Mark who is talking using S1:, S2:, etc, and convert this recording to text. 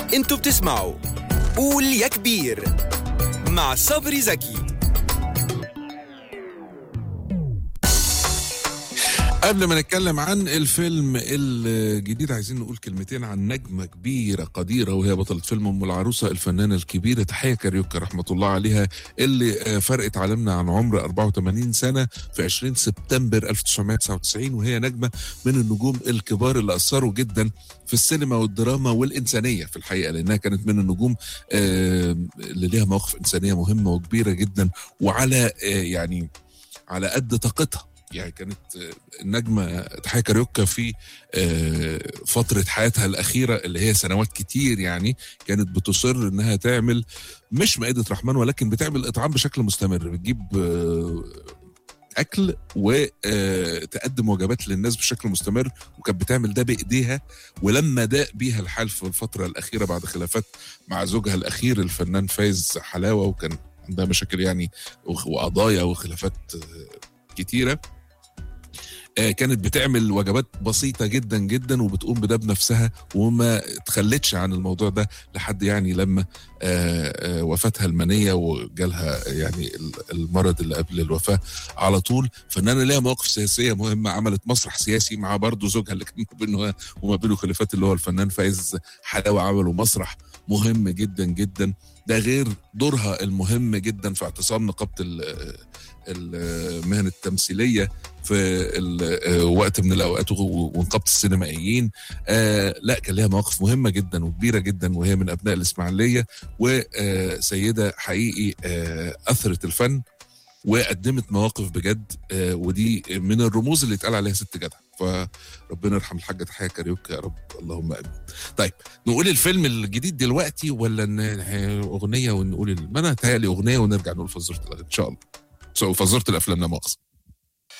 S1: انتوا بتسمعوا قول يا كبير مع صبري زكي
S2: قبل ما نتكلم عن الفيلم الجديد عايزين نقول كلمتين عن نجمة كبيرة قديرة وهي بطلة فيلم أم العروسة الفنانة الكبيرة تحية كاريوكا رحمة الله عليها اللي آه، فرقت عالمنا عن عمر 84 سنة في 20 سبتمبر 1999 وهي نجمة من النجوم الكبار اللي أثروا جدا في السينما والدراما والإنسانية في الحقيقة لأنها كانت من النجوم آه، اللي ليها مواقف إنسانية مهمة وكبيرة جدا وعلى آه، يعني على قد طاقتها يعني كانت آه، النجمة تحية كاريوكا في آه، فترة حياتها الأخيرة اللي هي سنوات كتير يعني كانت بتصر إنها تعمل مش مائدة رحمن ولكن بتعمل إطعام بشكل مستمر بتجيب آه، أكل وتقدم وجبات للناس بشكل مستمر وكانت بتعمل ده بإيديها ولما ضاق بيها الحال في الفترة الأخيرة بعد خلافات مع زوجها الأخير الفنان فايز حلاوة وكان عندها مشاكل يعني وخ- وقضايا وخلافات آه، كتيرة آه، كانت بتعمل وجبات بسيطة جدا جدا وبتقوم بده بنفسها وما تخلتش عن الموضوع ده لحد يعني لما آه، آه، وفاتها المنية وجالها يعني ال- المرض اللي قبل الوفاة على طول فنانة ليها مواقف سياسية مهمة عملت مسرح سياسي مع برضه زوجها اللي كان ما بينه وما بينه خلافات اللي هو الفنان فايز حلاوة عملوا مسرح مهم جدا جدا ده غير دورها المهم جدا في اعتصام نقابة ال- المهن التمثيلية في ال- آه، وقت من الاوقات و- ونقابه السينمائيين آه لا كان لها مواقف مهمه جدا وكبيره جدا وهي من ابناء الاسماعيليه وسيده حقيقي آه اثرت الفن وقدمت مواقف بجد آه ودي من الرموز اللي اتقال عليها ست جدع فربنا يرحم الحاجه تحية كاريوكا يا رب اللهم امين طيب نقول الفيلم الجديد دلوقتي ولا ن- اغنيه ونقول ال- ما انا تهيألي اغنيه ونرجع نقول فزوره الأغاني ان شاء الله سو فزوره الافلام لا مؤاخذه